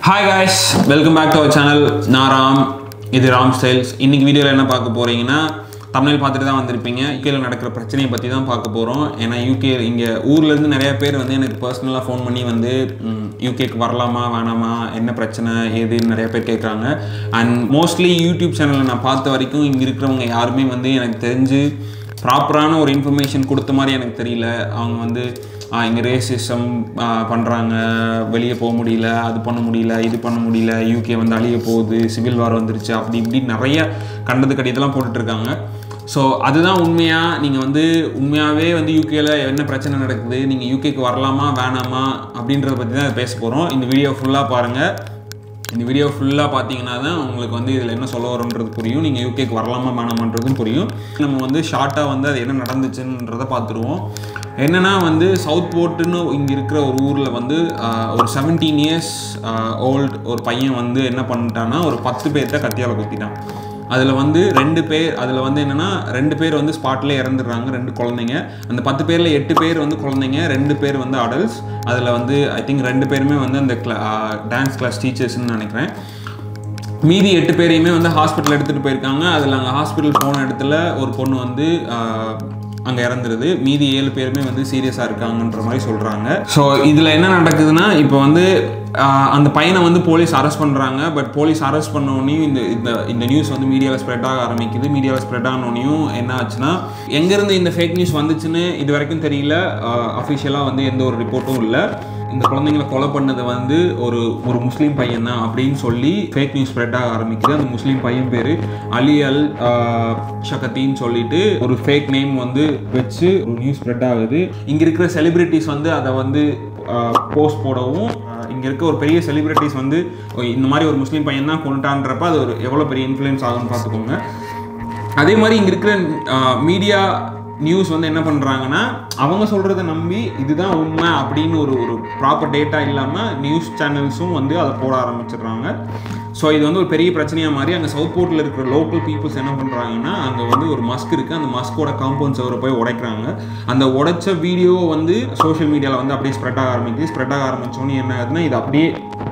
hi guys welcome back to our channel நான் ராம் இது Ram styles இன்னைக்கு வீடியோவில் என்ன பார்க்க போகிறீங்கன்னா தமிழ் பார்த்துட்டு தான் வந்திருப்பீங்க யூகேல நடக்கிற பிரச்சனையை பற்றி தான் பார்க்க போகிறோம் ஏன்னா யூகே இங்கே ஊர்லேருந்து நிறைய பேர் வந்து எனக்கு பர்சனலாக ஃபோன் பண்ணி வந்து யூகேக்கு வரலாமா வேணாமா என்ன பிரச்சனை ஏதுன்னு நிறைய பேர் கேட்குறாங்க அண்ட் மோஸ்ட்லி யூடியூப் சேனலில் நான் பார்த்த வரைக்கும் இங்கே இருக்கிறவங்க யாருமே வந்து எனக்கு தெரிஞ்சு ப்ராப்பரான ஒரு இன்ஃபர்மேஷன் கொடுத்த மாதிரி எனக்கு தெரியல அவங்க வந்து இங்கே ரேசிசம் பண்ணுறாங்க வெளியே போக முடியல அது பண்ண முடியல இது பண்ண முடியல யூகே வந்து அழிய போகுது சிவில் வார் வந்துருச்சு அப்படி இப்படி நிறைய கண்டது கடிதெல்லாம் போட்டுட்ருக்காங்க ஸோ அதுதான் உண்மையாக நீங்கள் வந்து உண்மையாகவே வந்து யூகேல என்ன பிரச்சனை நடக்குது நீங்கள் யூகேக்கு வரலாமா வேணாமா அப்படின்றத பற்றி தான் பேச போகிறோம் இந்த வீடியோ ஃபுல்லாக பாருங்கள் இந்த வீடியோ ஃபுல்லாக பார்த்தீங்கன்னா தான் உங்களுக்கு வந்து இதில் என்ன சொல்ல வரோன்றது புரியும் நீங்கள் யூகேக்கு வரலாமா வேணாமான்றதும் புரியும் நம்ம வந்து ஷார்ட்டாக வந்து அது என்ன நடந்துச்சுன்றதை பார்த்துருவோம் என்னென்னா வந்து சவுத் போர்ட்டுன்னு இங்கே இருக்கிற ஒரு ஊரில் வந்து ஆஹ், ஒரு செவன்டீன் இயர்ஸ் ஓல்டு ஒரு பையன் வந்து என்ன பண்ணிட்டான்னா ஒரு பத்து பேர்த்த கத்தியால் குத்திட்டான் அதில் வந்து ரெண்டு பேர் அதில் வந்து என்னென்னா ரெண்டு பேர் வந்து ஸ்பாட்லேயே இறந்துடுறாங்க ரெண்டு குழந்தைங்க அந்த பத்து பேரில் எட்டு பேர் வந்து குழந்தைங்க ரெண்டு பேர் வந்து அடல்ட்ஸ் அதில் வந்து ஐ திங்க் ரெண்டு பேருமே வந்து அந்த கிளா டான்ஸ் கிளாஸ் டீச்சர்ஸ்னு நினைக்கிறேன் மீதி எட்டு பேரையுமே வந்து ஹாஸ்பிட்டல் எடுத்துகிட்டு போயிருக்காங்க அதில் அங்கே ஹாஸ்பிட்டல் போன இடத்துல ஒரு பொண்ணு வந்து அங்கே இறந்துருது மீதி ஏழு பேருமே வந்து சீரியஸாக இருக்காங்கன்ற மாதிரி சொல்கிறாங்க ஸோ இதில் என்ன நடக்குதுன்னா இப்போ வந்து ஆஹ், அந்த பையனை வந்து போலீஸ் அரெஸ்ட் பண்ணுறாங்க பட் போலீஸ் அரெஸ்ட் பண்ணோடனையும் இந்த இந்த இந்த நியூஸ் வந்து மீடியாவில் ஸ்ப்ரெட் ஆக ஆரம்பிக்குது மீடியாவில் ஸ்ப்ரெட் ஆனோடனையும் என்ன ஆச்சுன்னா எங்கேருந்து இந்த ஃபேக் நியூஸ் வந்துச்சுன்னு இது வரைக்கும் தெரியல அஃபிஷியலாக வந்து எந்த ஒரு ரிப்போர்ட்டும் இல்லை இந்த குழந்தைங்களை கொலை பண்ணது வந்து ஒரு ஒரு முஸ்லீம் பையன் தான் அப்படின்னு சொல்லி ஃபேக் நியூஸ் ஸ்ப்ரெட் ஆக ஆரம்பிக்குது அந்த முஸ்லீம் பையன் பேர் அலி அல் ஆஹ், ஷகத்தின்னு சொல்லிட்டு ஒரு ஃபேக் நேம் வந்து வச்சு ஒரு நியூஸ் ஸ்ப்ரெட் ஆகுது இங்கே இருக்கிற செலிபிரிட்டிஸ் வந்து அதை வந்து போஸ்ட் போடவும் ஆஹ், இங்க இருக்க ஒரு பெரிய செலிபிரிட்டிஸ் வந்து ஓ, இந்த மாதிரி ஒரு முஸ்லீம் பையன் தான் கொண்டுட்டான்றப்ப அது ஒரு எவ்வளோ பெரிய இன்ஃப்ளூயன்ஸ் ஆகும்னு பார்த்துக்கோங்க அதே மாதிரி இங்கே இருக்கிற மீடியா நியூஸ் வந்து என்ன பண்ணுறாங்கன்னா அவங்க சொல்கிறத நம்பி இதுதான் உண்மை அப்படின்னு ஒரு ஒரு ப்ராப்பர் டேட்டா இல்லாமல் நியூஸ் சேனல்ஸும் வந்து அதை போட ஆரம்பிச்சிடுறாங்க ஸோ இது வந்து ஒரு பெரிய பிரச்சனையாக மாதிரி அங்கே சவுத் போர்ட்டில் இருக்கிற லோக்கல் பீப்புள்ஸ் என்ன பண்ணுறாங்கன்னா அங்கே வந்து ஒரு மஸ்க் இருக்குது அந்த மஸ்கோட காம்பவுண்ட் சவரை போய் உடைக்கிறாங்க அந்த உடைச்ச வீடியோ வந்து சோஷியல் மீடியாவில் வந்து அப்படியே ஸ்ப்ரெட் ஆக ஆரம்பிக்குது ஸ்ப்ரெட் ஆக ஆரம்பிச்சோன்னே என்ன ஆகுதுன்னா இது அப்படியே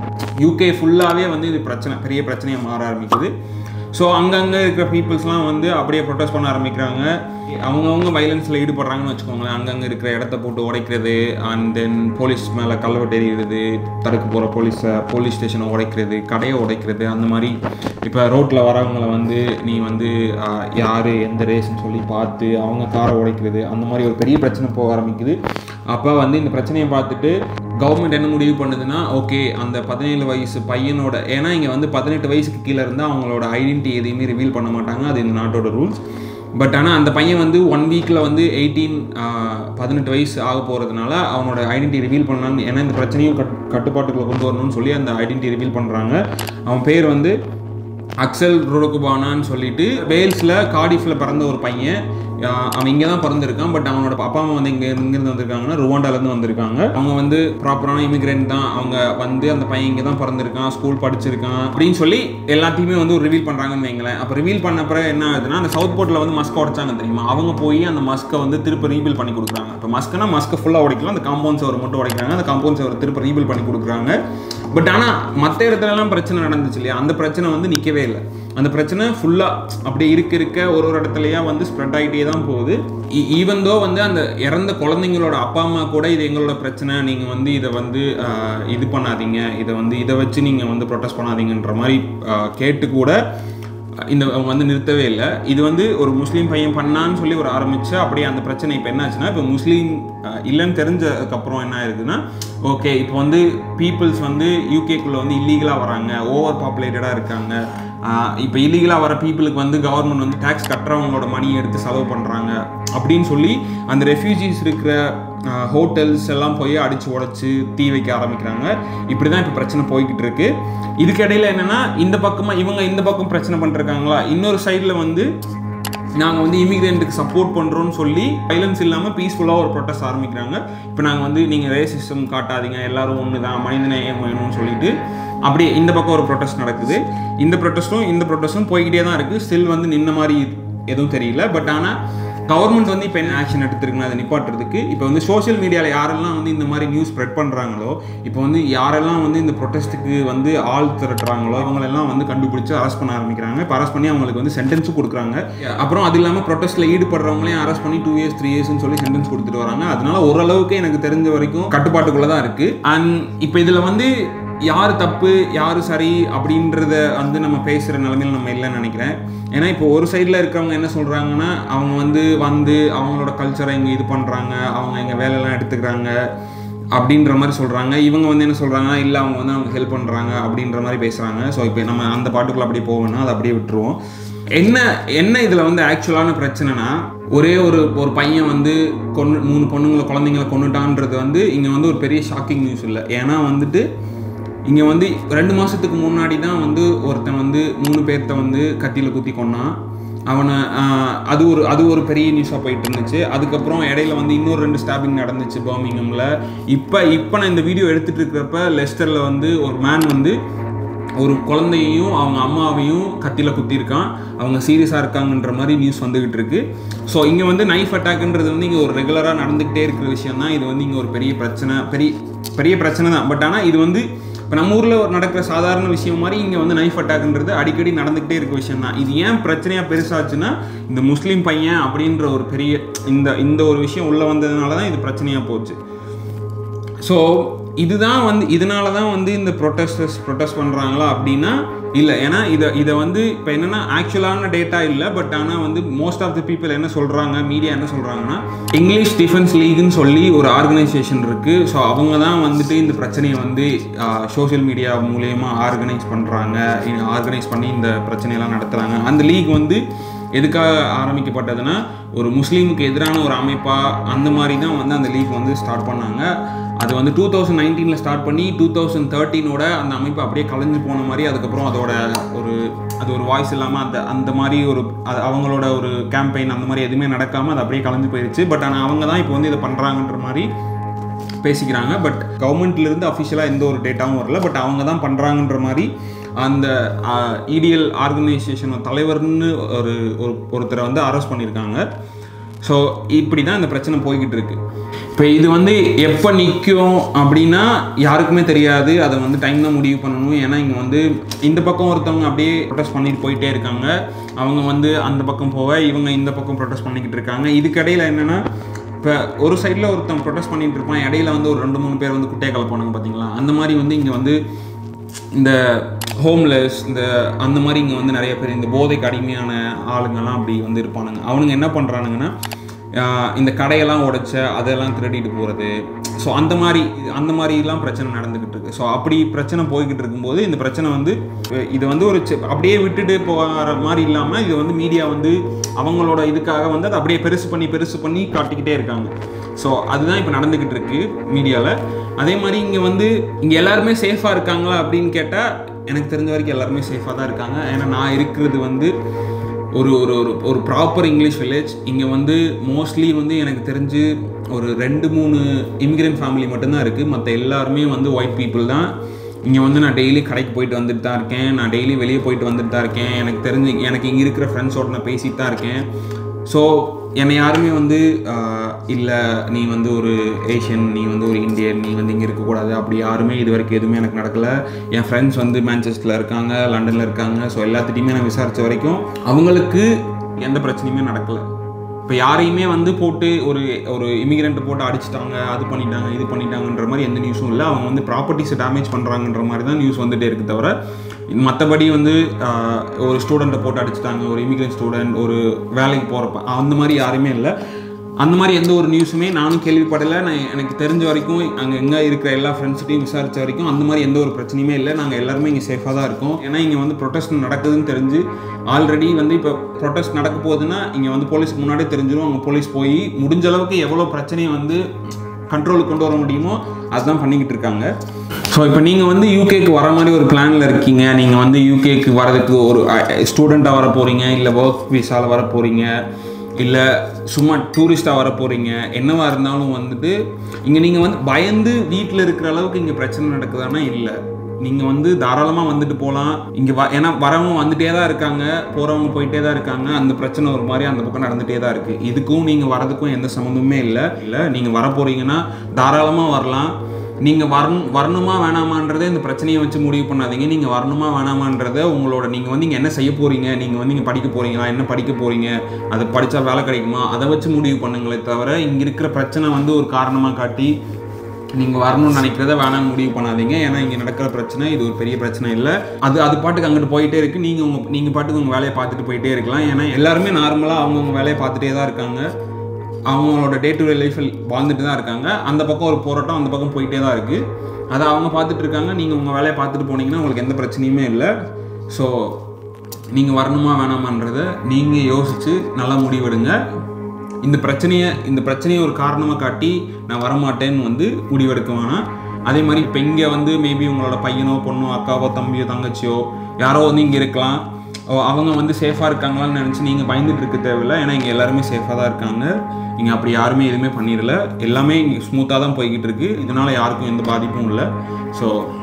யூகே ஃபுல்லாகவே வந்து இது பிரச்சனை பெரிய பிரச்சனையாக மாற ஆரம்பிக்குது ஸோ அங்கங்கே இருக்கிற பீப்புள்ஸ்லாம் வந்து அப்படியே ப்ரொட்டஸ்ட் பண்ண ஆரம்பிக்கிறாங்க அவங்கவுங்க வைலன்ஸில் ஈடுபடுறாங்கன்னு வச்சுக்கோங்களேன் அங்கங்கே இருக்கிற இடத்த போட்டு உடைக்கிறது அண்ட் தென் போலீஸ் மேலே கல்வெட்டு எறிகிறது தடுக்க போகிற போலீஸை போலீஸ் ஸ்டேஷனை உடைக்கிறது கடையை உடைக்கிறது அந்த மாதிரி இப்போ ரோட்டில் வரவங்களை வந்து நீ வந்து ஆஹ், யார் எந்த ரேஸ்ன்னு சொல்லி பார்த்து அவங்க காரை உடைக்கிறது அந்த மாதிரி ஒரு பெரிய பிரச்சனை போக ஆரம்பிக்குது அப்போ வந்து இந்த பிரச்சனையை பார்த்துட்டு கவர்மெண்ட் என்ன முடிவு பண்ணுதுன்னா ஓகே அந்த பதினேழு வயசு பையனோட ஏன்னா இங்கே வந்து பதினெட்டு வயசுக்கு கீழே இருந்தால் அவங்களோட ஐடென்டிட்டி எதையுமே ரிவீல் பண்ண மாட்டாங்க அது இந்த நாட்டோட ரூல்ஸ் பட் ஆனால் அந்த பையன் வந்து ஒன் வீக்கில் வந்து எயிட்டீன் பதினெட்டு வயசு ஆக போகிறதுனால அவனோட ஐடென்டிட்டி ரிவீல் பண்ணலான்னு ஏன்னா இந்த பிரச்சனையும் கட் கட்டுப்பாட்டுக்குள்ள கொண்டு வரணும்னு சொல்லி அந்த ஐடென்டிட்டி ரிவீல் பண்ணுறாங்க அவன் பேர் வந்து அக்சல் ரோடகுபானான்னு சொல்லிட்டு வேல்ஸில் காடிஃபில் பிறந்த ஒரு பையன் ஆஹ் அவன் இங்கே தான் பிறந்திருக்கான் பட் அவனோட அப்பா அம்மா வந்து இங்கே இங்கேருந்து வந்திருக்காங்கன்னா ருவாண்டாலேருந்து வந்திருக்காங்க அவங்க வந்து ப்ராப்பரான இமிகிரண்ட் தான் அவங்க வந்து அந்த பையன் இங்கே தான் பிறந்திருக்கான் ஸ்கூல் படிச்சிருக்கான் அப்படின்னு சொல்லி எல்லாத்தையுமே வந்து ஒரு ரிவீல் பண்ணுறாங்கன்னு வைங்களேன் அப்போ ரிவீல் பண்ண பிறகு என்ன ஆகுதுன்னா அந்த சவுத் போர்ட்டில் வந்து மஸ்க் உடைச்சாங்க தெரியுமா அவங்க போய் அந்த மஸ்க்கை வந்து திருப்பி ரீபில் பண்ணி கொடுக்குறாங்க இப்போ மஸ்க்னா மஸ்க்கை ஃபுல்லாக உடைக்கலாம் அந்த காம்பவுண்ட் சவர் மட்டும் உடைக்கிறாங்க அந்த காம்பவுண்ட் சவர் திருப்பி ரீபில் பண்ணி கொடுக்குறாங்க பட் ஆனால் மற்ற இடத்துலலாம் பிரச்சனை நடந்துச்சு இல்லையா அந்த பிரச்சனை வந்து நிற்கவே இல்லை அந்த பிரச்சனை ஃபுல்லாக அப்படியே இருக்க இருக்க ஒரு ஒரு இடத்துலையா வந்து ஸ்ப்ரெட் ஆகிட்டே தான் போகுது ஈவன் தோ வந்து அந்த இறந்த குழந்தைங்களோட அப்பா அம்மா கூட இது எங்களோட பிரச்சனை நீங்கள் வந்து இதை வந்து ஆஹ், இது பண்ணாதீங்க இதை வந்து இதை வச்சு நீங்கள் வந்து ப்ரொட்டஸ்ட் பண்ணாதீங்கன்ற மாதிரி ஆஹ், கேட்டு கூட இந்த அவங்க வந்து நிறுத்தவே இல்லை இது வந்து ஒரு முஸ்லீம் பையன் பண்ணான்னு சொல்லி ஒரு ஆரம்பிச்சு அப்படியே அந்த பிரச்சனை இப்போ என்ன ஆச்சுன்னா இப்போ முஸ்லீம் அஹ், இல்லைன்னு தெரிஞ்சதுக்கப்புறம் என்ன ஆயிருதுன்னா ஓகே இப்போ வந்து பீப்புள்ஸ் வந்து யூகேக்குள்ளே வந்து இல்லீகலாக வராங்க ஓவர் பாப்புலேட்டடாக இருக்காங்க இப்போ இல்லீகலாக வர பீப்புளுக்கு வந்து கவர்மெண்ட் வந்து டேக்ஸ் கட்டுறவங்களோட மணியை எடுத்து செலவு பண்ணுறாங்க அப்படின்னு சொல்லி அந்த ரெஃப்யூஜிஸ் இருக்கிற ஹோட்டல்ஸ் எல்லாம் போய் அடித்து உடச்சி தீ வைக்க ஆரம்பிக்கிறாங்க இப்படி தான் இப்போ பிரச்சனை போய்கிட்டு இருக்கு இதுக்கிடையில் என்னென்னா இந்த பக்கமாக இவங்க இந்த பக்கம் பிரச்சனை பண்ணிருக்காங்களா இன்னொரு சைடில் வந்து நாங்கள் வந்து இமிகிரண்ட்டுக்கு சப்போர்ட் பண்ணுறோன்னு சொல்லி வைலன்ஸ் இல்லாமல் பீஸ்ஃபுல்லாக ஒரு ப்ரொட்டஸ்ட் ஆரம்பிக்கிறாங்க இப்போ நாங்கள் வந்து நீங்கள் ரேசிசம் காட்டாதீங்க எல்லாரும் ஒன்று தான் மனிதநேயம் வேணும்னு சொல்லிட்டு அப்படியே இந்த பக்கம் ஒரு ப்ரொட்டஸ்ட் நடக்குது இந்த ப்ரொட்டஸ்ட்டும் இந்த ப்ரொட்டஸ்ட்டும் போய்கிட்டே தான் இருக்குது ஸ்டில் வந்து நின்ன மாதிரி எதுவும் தெரியல பட் ஆனால் கவர்மெண்ட் வந்து இப்போ என்ன ஆக்ஷன் எடுத்திருக்குன்னா அதை நிப்பாட்டுறதுக்கு இப்போ வந்து சோஷியல் மீடியாவில் யாரெல்லாம் வந்து இந்த மாதிரி நியூஸ் ஸ்ப்ரெட் பண்ணுறாங்களோ இப்போ வந்து யாரெல்லாம் வந்து இந்த ப்ரொட்டஸ்ட்டுக்கு வந்து ஆள் திரட்டுறாங்களோ அவங்களெல்லாம் வந்து கண்டுபிடிச்சு அரெஸ்ட் பண்ண ஆரம்பிக்கிறாங்க இப்போ அரெஸ்ட் பண்ணி அவங்களுக்கு வந்து சென்டென்ஸும் கொடுக்குறாங்க அப்புறம் அது இல்லாமல் ப்ரொட்டஸ்ட்டில் ஈடுபடுறவங்களையும் அரெஸ்ட் பண்ணி டூ இயர்ஸ் த்ரீ இயர்ஸ்னு சொல்லி சென்டென்ஸ் கொடுத்துட்டு வராங்க அதனால ஓரளவுக்கு எனக்கு தெரிஞ்ச வரைக்கும் கட்டுப்பாட்டுக்குள்ளே தான் இருக்குது அண்ட் இப்போ இதில் வந்து யார் தப்பு யார் சரி அப்படின்றத வந்து நம்ம பேசுகிற நிலமையில நம்ம இல்லைன்னு நினைக்கிறேன் ஏன்னா இப்போ ஒரு சைடில் இருக்கவங்க என்ன சொல்கிறாங்கன்னா அவங்க வந்து வந்து அவங்களோட கல்ச்சரை இங்கே இது பண்ணுறாங்க அவங்க எங்கள் வேலையெல்லாம் எடுத்துக்கிறாங்க அப்படின்ற மாதிரி சொல்கிறாங்க இவங்க வந்து என்ன சொல்கிறாங்கன்னா இல்லை அவங்க வந்து அவங்க ஹெல்ப் பண்ணுறாங்க அப்படின்ற மாதிரி பேசுகிறாங்க ஸோ இப்போ நம்ம அந்த பாட்டுக்குள்ளே அப்படியே போவோம்னா அதை அப்படியே விட்டுருவோம் என்ன என்ன இதில் வந்து ஆக்சுவலான பிரச்சனைனா ஒரே ஒரு ஒரு பையன் வந்து கொன்று மூணு பொண்ணுங்களை குழந்தைங்களை கொண்டுட்டான்றது வந்து இங்கே வந்து ஒரு பெரிய ஷாக்கிங் நியூஸ் இல்லை ஏன்னா வந்துட்டு இங்கே வந்து ரெண்டு மாதத்துக்கு முன்னாடி தான் வந்து ஒருத்தன் வந்து மூணு பேர்த்த வந்து கத்தியில் குத்தி கொன்னான் அவனை ஆஹ், அது ஒரு அது ஒரு பெரிய நியூஸாக போயிட்டு இருந்துச்சு அதுக்கப்புறம் இடையில வந்து இன்னொரு ரெண்டு ஸ்டாபிங் நடந்துச்சு பர்மிங்கமில் இப்போ இப்போ நான் இந்த வீடியோ எடுத்துகிட்டு இருக்கிறப்ப லெஸ்டரில் வந்து ஒரு மேன் வந்து ஒரு குழந்தையையும் அவங்க அம்மாவையும் கத்தியில் குத்திருக்கான் அவங்க சீரியஸாக இருக்காங்கன்ற மாதிரி நியூஸ் வந்துகிட்டு இருக்கு ஸோ இங்கே வந்து நைஃப் அட்டாக்ன்றது வந்து இங்கே ஒரு ரெகுலராக நடந்துக்கிட்டே இருக்கிற விஷயம் தான் இது வந்து இங்கே ஒரு பெரிய பிரச்சனை பெரிய பெரிய பிரச்சனை தான் பட் ஆனால் இது வந்து இப்போ நம்ம ஊரில் நடக்கிற சாதாரண விஷயம் மாதிரி இங்கே வந்து நைஃப் அட்டாக்ன்றது அடிக்கடி நடந்துக்கிட்டே இருக்க விஷயம் தான் இது ஏன் பிரச்சனையாக பெருசாச்சுன்னா இந்த முஸ்லீம் பையன் அப்படின்ற ஒரு பெரிய இந்த இந்த ஒரு விஷயம் உள்ளே வந்ததுனால தான் இது பிரச்சனையாக போச்சு ஸோ இதுதான் வந்து இதனால தான் வந்து இந்த ப்ரொட்டஸ்டர்ஸ் ப்ரொட்டஸ்ட் பண்ணுறாங்களா அப்படின்னா இல்லை ஏன்னா இதை இதை வந்து இப்போ என்னென்னா ஆக்சுவலான டேட்டா இல்லை பட் ஆனால் வந்து மோஸ்ட் ஆஃப் த பீப்புள் என்ன சொல்கிறாங்க மீடியா என்ன சொல்கிறாங்கன்னா இங்கிலீஷ் டிஃபென்ஸ் லீக்னு சொல்லி ஒரு ஆர்கனைசேஷன் இருக்குது ஸோ அவங்க தான் வந்துட்டு இந்த பிரச்சனையை வந்து சோஷியல் மீடியா மூலயமா ஆர்கனைஸ் பண்ணுறாங்க ஆர்கனைஸ் பண்ணி இந்த பிரச்சனையெல்லாம் நடத்துகிறாங்க அந்த லீக் வந்து எதுக்காக ஆரம்பிக்கப்பட்டதுன்னா ஒரு முஸ்லீமுக்கு எதிரான ஒரு அமைப்பாக அந்த மாதிரி தான் வந்து அந்த லீக் வந்து ஸ்டார்ட் பண்ணாங்க அது வந்து டூ தௌசண்ட் நைன்டீனில் ஸ்டார்ட் பண்ணி டூ தௌசண்ட் தேர்ட்டீனோட அந்த அமைப்பு அப்படியே கலைஞ்சு போன மாதிரி அதுக்கப்புறம் அதோட ஒரு அது ஒரு வாய்ஸ் இல்லாமல் அந்த அந்த மாதிரி ஒரு அது அவங்களோட ஒரு கேம்பெயின் அந்த மாதிரி எதுவுமே நடக்காமல் அது அப்படியே கலைஞ்சு போயிடுச்சு பட் ஆனால் அவங்க தான் இப்போ வந்து இதை பண்ணுறாங்கன்ற மாதிரி பேசிக்கிறாங்க பட் கவர்மெண்ட்லேருந்து அஃபிஷியலாக எந்த ஒரு டேட்டாவும் வரல பட் அவங்க தான் பண்ணுறாங்கன்ற மாதிரி அந்த இடிஎல் ஆர்கனைசேஷன் தலைவர்னு ஒரு ஒரு ஒருத்தரை வந்து அரெஸ்ட் பண்ணியிருக்காங்க ஸோ இப்படி தான் இந்த பிரச்சனை போய்கிட்டு இருக்கு இப்போ இது வந்து எப்போ நிற்கும் அப்படின்னா யாருக்குமே தெரியாது அதை வந்து டைம் தான் முடிவு பண்ணணும் ஏன்னா இங்கே வந்து இந்த பக்கம் ஒருத்தவங்க அப்படியே ப்ரொட்டஸ்ட் பண்ணிட்டு போயிட்டே இருக்காங்க அவங்க வந்து அந்த பக்கம் போக இவங்க இந்த பக்கம் ப்ரொட்டஸ்ட் பண்ணிக்கிட்டு இருக்காங்க இதுக்கிடையில் என்னென்னா இப்போ ஒரு சைடில் ஒருத்தன் ப்ரொட்டஸ்ட் பண்ணிட்டு இருப்பான் இடையில வந்து ஒரு ரெண்டு மூணு பேர் வந்து குட்டையை கலப்பானுங்க பார்த்தீங்களா அந்த மாதிரி வந்து இங்கே வந்து இந்த ஹோம்லெஸ் இந்த அந்த மாதிரி இங்கே வந்து நிறைய பேர் இந்த போதைக்கு அடிமையான ஆளுங்கெல்லாம் அப்படி வந்து இருப்பானுங்க அவனுங்க என்ன பண்ணுறானுங்கன்னா ஆஹ் இந்த கடையெல்லாம் உடைச்ச அதெல்லாம் திருடிட்டு போகிறது ஸோ அந்த மாதிரி அந்த மாதிரிலாம் பிரச்சனை நடந்துக்கிட்டு இருக்கு ஸோ அப்படி பிரச்சனை போய்கிட்டு இருக்கும்போது இந்த பிரச்சனை வந்து இது வந்து ஒரு சி- அப்படியே விட்டுட்டு போகிற மாதிரி இல்லாமல் இது வந்து மீடியா வந்து அவங்களோட இதுக்காக வந்து அதை அப்படியே பெருசு பண்ணி பெருசு பண்ணி காட்டிக்கிட்டே இருக்காங்க ஸோ அதுதான் இப்போ நடந்துக்கிட்டு இருக்கு மீடியாவில் அதே மாதிரி இங்கே வந்து இங்கே எல்லாருமே சேஃபாக இருக்காங்களா அப்படின்னு கேட்டால் எனக்கு தெரிஞ்ச வரைக்கும் எல்லாருமே சேஃபாக தான் இருக்காங்க ஏன்னா நான் இருக்கிறது வந்து ஒரு ஒரு ஒரு ஒரு ப்ராப்பர் இங்கிலீஷ் வில்லேஜ் இங்கே வந்து மோஸ்ட்லி வந்து எனக்கு தெரிஞ்சு ஒரு ரெண்டு மூணு இமிகிரண்ட் ஃபேமிலி மட்டும்தான் இருக்குது மற்ற எல்லாருமே வந்து ஒயிட் பீப்புள் தான் இங்கே வந்து நான் டெய்லி கடைக்கு போயிட்டு வந்துட்டு தான் இருக்கேன் நான் டெய்லி வெளியே போயிட்டு வந்துட்டு தான் இருக்கேன் எனக்கு தெரிஞ்சு எனக்கு இங்கே இருக்கிற ஃப்ரெண்ட்ஸோட நான் பேசிட்டு தான் இருக்கேன் ஸோ என்னை யாருமே வந்து இல்லை நீ வந்து ஒரு ஏஷியன் நீ வந்து ஒரு இந்தியன் நீ வந்து இங்கே இருக்கக்கூடாது அப்படி யாருமே இது வரைக்கும் எதுவுமே எனக்கு நடக்கலை என் ஃப்ரெண்ட்ஸ் வந்து மேன்செஸ்டரில் இருக்காங்க லண்டனில் இருக்காங்க ஸோ எல்லாத்திட்டையுமே நான் விசாரித்த வரைக்கும் அவங்களுக்கு எந்த பிரச்சனையுமே நடக்கலை இப்போ யாரையுமே வந்து போட்டு ஒரு ஒரு இமிகிரண்ட்டை போட்டு அடிச்சிட்டாங்க அது பண்ணிட்டாங்க இது பண்ணிட்டாங்கன்ற மாதிரி எந்த நியூஸும் இல்லை அவங்க வந்து ப்ராப்பர்ட்டிஸை டேமேஜ் பண்ணுறாங்கன்ற மாதிரி தான் நியூஸ் வந்துட்டே இருக்கு தவிர மற்றபடி வந்து ஆஹ், ஒரு ஸ்டூடெண்ட்டை போட்டு அடிச்சிட்டாங்க ஒரு இமிகிரண்ட் ஸ்டூடெண்ட் ஒரு வேலைக்கு போகிறப்ப அந்த மாதிரி யாருமே இல்லை அந்த மாதிரி எந்த ஒரு நியூஸுமே நானும் கேள்விப்படலை நான் எனக்கு தெரிஞ்ச வரைக்கும் அங்கே எங்கே இருக்கிற எல்லா ஃப்ரெண்ட்ஸ்கிட்டையும் விசாரித்த வரைக்கும் அந்த மாதிரி எந்த ஒரு பிரச்சனையுமே இல்லை நாங்கள் எல்லாருமே இங்கே சேஃபாக தான் இருக்கோம் ஏன்னா இங்கே வந்து ப்ரொட்டஸ்ட் நடக்குதுன்னு தெரிஞ்சு ஆல்ரெடி வந்து இப்போ ப்ரொட்டஸ்ட் நடக்க போகுதுன்னா இங்கே வந்து போலீஸ்க்கு முன்னாடியே தெரிஞ்சிடும் அங்கே போலீஸ் போய் முடிஞ்ச அளவுக்கு எவ்வளோ பிரச்சனையை வந்து கண்ட்ரோலுக்கு கொண்டு வர முடியுமோ அதுதான் பண்ணிக்கிட்டு இருக்காங்க ஸோ இப்போ நீங்கள் வந்து யூகேக்கு வர மாதிரி ஒரு பிளானில் இருக்கீங்க நீங்கள் வந்து யூகேக்கு வரதுக்கு ஒரு ஸ்டூடெண்ட்டாக வர போகிறீங்க இல்லை ஒர்க் விசாவில் வர போகிறீங்க இல்லை சும்மா டூரிஸ்ட்டாக வர போகிறீங்க என்னவா இருந்தாலும் வந்துட்டு இங்கே நீங்கள் வந்து பயந்து வீட்டில் இருக்கிற அளவுக்கு இங்கே பிரச்சனை நடக்குதானா இல்லை நீங்கள் வந்து தாராளமாக வந்துட்டு போகலாம் இங்கே வ ஏன்னா வரவங்க வந்துட்டே தான் இருக்காங்க போகிறவங்க போயிட்டே தான் இருக்காங்க அந்த பிரச்சனை ஒரு மாதிரி அந்த பக்கம் நடந்துகிட்டே தான் இருக்குது இதுக்கும் நீங்கள் வரதுக்கும் எந்த சம்மந்தமே இல்லை இல்லை நீங்கள் வர போகிறீங்கன்னா தாராளமாக வரலாம் நீங்கள் வரணும் வரணுமா வேணாமான்றதை இந்த பிரச்சனையை வச்சு முடிவு பண்ணாதீங்க நீங்கள் வரணுமா வேணாமான்றதை உங்களோட நீங்கள் வந்து இங்கே என்ன செய்ய போகிறீங்க நீங்கள் வந்து இங்கே படிக்க போகிறீங்களா என்ன படிக்க போகிறீங்க அது படித்தா வேலை கிடைக்குமா அதை வச்சு முடிவு பண்ணுங்களே தவிர இங்கே இருக்கிற பிரச்சனை வந்து ஒரு காரணமாக காட்டி நீங்கள் வரணும்னு நினைக்கிறத வேணாம் முடிவு பண்ணாதீங்க ஏன்னா இங்கே நடக்கிற பிரச்சனை இது ஒரு பெரிய பிரச்சனை இல்லை அது அது பாட்டுக்கு அங்கிட்டு போயிட்டே இருக்குது நீங்கள் உங்கள் நீங்கள் பாட்டுக்கு உங்கள் வேலையை பார்த்துட்டு போயிட்டே இருக்கலாம் ஏன்னா எல்லாருமே நார்மலாக அவங்கவுங்க வேலையை பார்த்துட்டே தான் இருக்காங்க அவங்களோட டே டு டே லைஃப்பில் வாழ்ந்துட்டு தான் இருக்காங்க அந்த பக்கம் ஒரு போராட்டம் அந்த பக்கம் போயிட்டே தான் இருக்குது அதை அவங்க பார்த்துட்டு இருக்காங்க நீங்கள் உங்கள் வேலையை பார்த்துட்டு போனீங்கன்னா உங்களுக்கு எந்த பிரச்சனையுமே இல்லை ஸோ நீங்கள் வரணுமா வேணாமான்றதை நீங்கள் யோசித்து நல்லா முடிவெடுங்க இந்த பிரச்சனையை இந்த பிரச்சனையை ஒரு காரணமாக காட்டி நான் வரமாட்டேன்னு வந்து முடிவெடுக்க வேணாம் அதே மாதிரி இப்போ இங்கே வந்து மேபி உங்களோட பையனோ பொண்ணோ அக்காவோ தம்பியோ தங்கச்சியோ யாரோ வந்து இங்கே இருக்கலாம் ஓ, அவங்க வந்து சேஃபாக இருக்காங்களான்னு நினச்சி நீங்கள் பயந்துட்டு இருக்க தேவையில்ல ஏன்னா இங்கே எல்லாருமே சேஃபாக தான் இருக்காங்க இங்கே அப்படி யாருமே எதுவுமே பண்ணிடல எல்லாமே இங்கே ஸ்மூத்தாக தான் போய்கிட்டு இருக்கு இதனால் யாருக்கும் எந்த பாதிப்பும் இல்லை ஸோ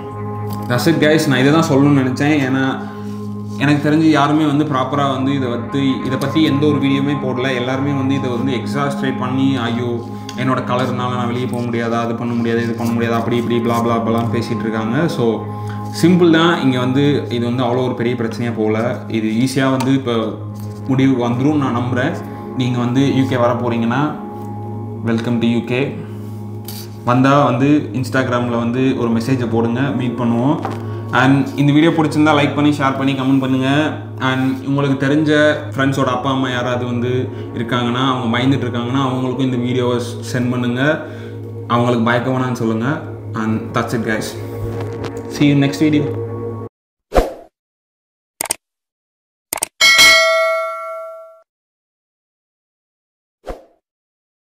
தஸ் இட் கைஸ் நான் இதை தான் சொல்லணும்னு நினச்சேன் ஏன்னா எனக்கு தெரிஞ்சு யாருமே வந்து ப்ராப்பராக வந்து இதை வந்து இதை பற்றி எந்த ஒரு வீடியோவுமே போடல எல்லாருமே வந்து இதை வந்து எக்ஸாஸ்ட்ரேட் பண்ணி ஐயோ என்னோட கலர்னால நான் வெளியே போக முடியாதா அது பண்ண முடியாது இது பண்ண முடியாது அப்படி இப்படி blah blah blah பேசிகிட்டு இருக்காங்க ஸோ சிம்பிள் தான் இங்கே வந்து இது வந்து அவ்வளோ ஒரு பெரிய பிரச்சனையாக போகல இது ஈஸியாக வந்து இப்போ முடிவு வந்துடும் நான் நம்புகிறேன் நீங்கள் வந்து யூகே வர போகிறீங்கன்னா வெல்கம் டு யூகே வந்தால் வந்து இன்ஸ்டாகிராமில் வந்து ஒரு மெசேஜை போடுங்க மீட் பண்ணுவோம் அண்ட் இந்த வீடியோ பிடிச்சிருந்தா லைக் பண்ணி ஷேர் பண்ணி கமெண்ட் பண்ணுங்கள் அண்ட் உங்களுக்கு தெரிஞ்ச ஃப்ரெண்ட்ஸோட அப்பா அம்மா யாராவது வந்து இருக்காங்கன்னா அவங்க பயந்துட்டு இருக்காங்கன்னா அவங்களுக்கும் இந்த வீடியோவை சென்ட் பண்ணுங்கள் அவங்களுக்கு பயக்க வேணாம்னு சொல்லுங்கள் and that's it guys see you next video